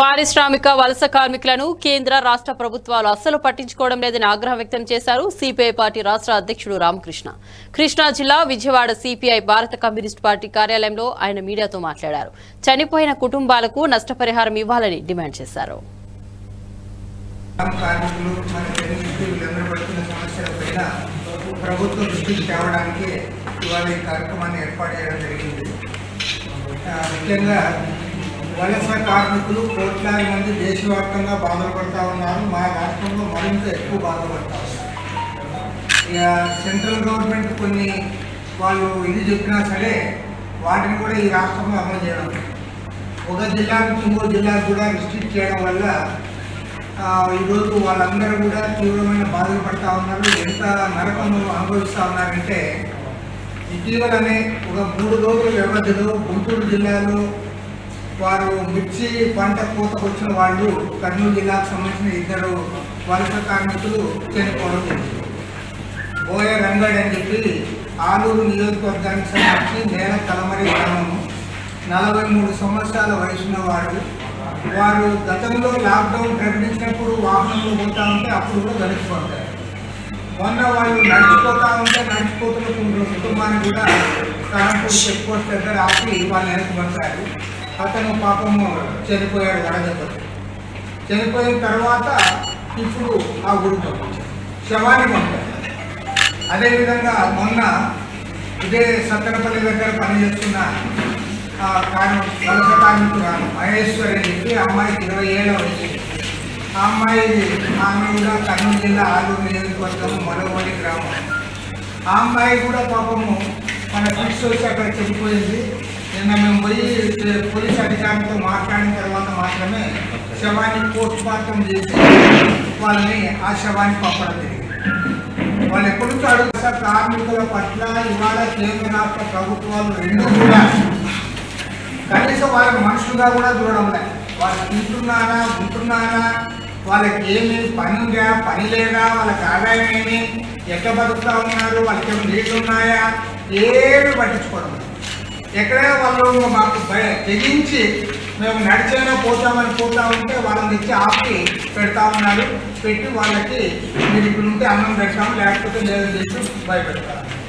పారిశ్రామిక వలస కార్మికులను కేంద్ర రాష్ట్ర ప్రభుత్వాలు అస్సలు పట్టించుకోవడం లేదని ఆగ్రహం వ్యక్తం చేశారు సిపిఐ పార్టీ రాష్ట్ర అధ్యక్షుడు రామకృష్ణ కృష్ణా జిల్లా విజయవాడ సిపిఐ భారత కమ్యూనిస్ట్ పార్టీ కార్యాలయంలో ఆయన మీడియాతో మాట్లాడారు చనిపోయిన కుటుంబాలకు నష్టపరిహారం ఇవ్వాలని డిమాండ్ చేశారు గ్రామ కార్మికులు మన జర్నలిస్టులు వీళ్ళందరూ పడుతున్న సమస్యలపైన ప్రభుత్వం దృష్టికి తేవడానికి ఇవాళ ఈ కార్యక్రమాన్ని ఏర్పాటు చేయడం జరిగింది ఆ, ముఖ్యంగా వలస కార్మికులు కోట్లాది మంది దేశవ్యాప్తంగా బాధపడతా ఉన్నారు మా రాష్ట్రంలో మరింత ఎక్కువ బాధపడతా ఉన్నారు ఇక సెంట్రల్ గవర్నమెంట్ కొన్ని వాళ్ళు ఇది చెప్పినా సరే వాటిని కూడా ఈ రాష్ట్రంలో అమలు చేయడం ఒక జిల్లా నుంచి ఇంకో జిల్లాకు కూడా రిస్ట్రిక్ట్ చేయడం వల్ల ఆ, ఈరోజు వాళ్ళందరూ కూడా తీవ్రమైన బాధలు పడతా ఉన్నారు ఎంత నరకం అనుభవిస్తూ ఉన్నారంటే ఇటీవలనే ఒక మూడు రోజుల వ్యవధిలో గుంటూరు జిల్లాలో వారు మిర్చి పంట కోతకు వచ్చిన వాళ్ళు కర్నూలు జిల్లాకు సంబంధించిన ఇద్దరు వలస కార్మికులు చనిపోవడం జరిగింది బోయ రంగడ్ అని చెప్పి ఆలూరు నియోజకవర్గానికి సంబంధించి నేల కలమరి గ్రామము నలభై మూడు సంవత్సరాల వయసున్న వాడు వారు గతంలో లాక్డౌన్ ప్రకటించినప్పుడు వాహనంలో పోతా ఉంటే అప్పుడు కూడా గడిచిపోతారు మొన్న వాళ్ళు నడిచిపోతా ఉంటే నడిచిపోతున్న కు- కుటుంబాన్ని కూడా కారంపూర్ చెక్ పోస్ట్ దగ్గర ఆపి వాళ్ళు వెనక్కి పంపారు అతను పాపము చనిపోయాడు వడదెబ్బతో చనిపోయిన తర్వాత ఇప్పుడు ఆ గుడితో శవాన్ని పంపారు అదేవిధంగా మొన్న ఇదే సత్తనపల్లి దగ్గర పనిచేస్తున్న ఆ కార్మి వలస కార్మికురాలు మహేశ్వరి అని చెప్పి ఆ అమ్మాయికి ఇరవై ఏళ్ళ వయసు ఆ అమ్మాయి ఆమె కూడా కర్నూలు జిల్లా ఆలూరు నియోజకవర్గం మొలవడి గ్రామం ఆ అమ్మాయి కూడా పాపము మన ఫిక్స్ వచ్చి అక్కడ చనిపోయింది నిన్న మేము పోయి పోలీస్ అధికారులతో మాట్లాడిన తర్వాత మాత్రమే శవాన్ని పోస్ట్ మార్టం చేసి వాళ్ళని ఆ శవాన్ని పంపడం జరిగింది వాళ్ళు ఎప్పటి నుంచో అడుగుతారు కార్మికుల పట్ల ఇవాళ కేంద్ర రాష్ట్ర ప్రభుత్వాలు రెండు కూడా కనీసం వాళ్ళకి మనుషులుగా కూడా చూడడం లేదు వాళ్ళు తింటున్నారా ఉంటున్నారా వాళ్ళకి ఏమి పని ఉందా పని లేదా వాళ్ళకి ఆదాయం ఏమి ఎక్కడ బతుకుతా ఉన్నారు వాళ్ళకి ఏమి నీళ్ళు ఉన్నాయా ఏమి పట్టించుకోవడం లేదు. ఎక్కడైనా వాళ్ళు మాకు భయ తెగించి మేము నడిచైనా పోతామని పోతా ఉంటే వాళ్ళని తెచ్చి ఆపి పెడతా ఉన్నారు పెట్టి వాళ్ళకి మీరు ఇక్కడ ఉంటే అన్నం పెడతాము లేకపోతే లేదని చెప్పి భయపెడతారు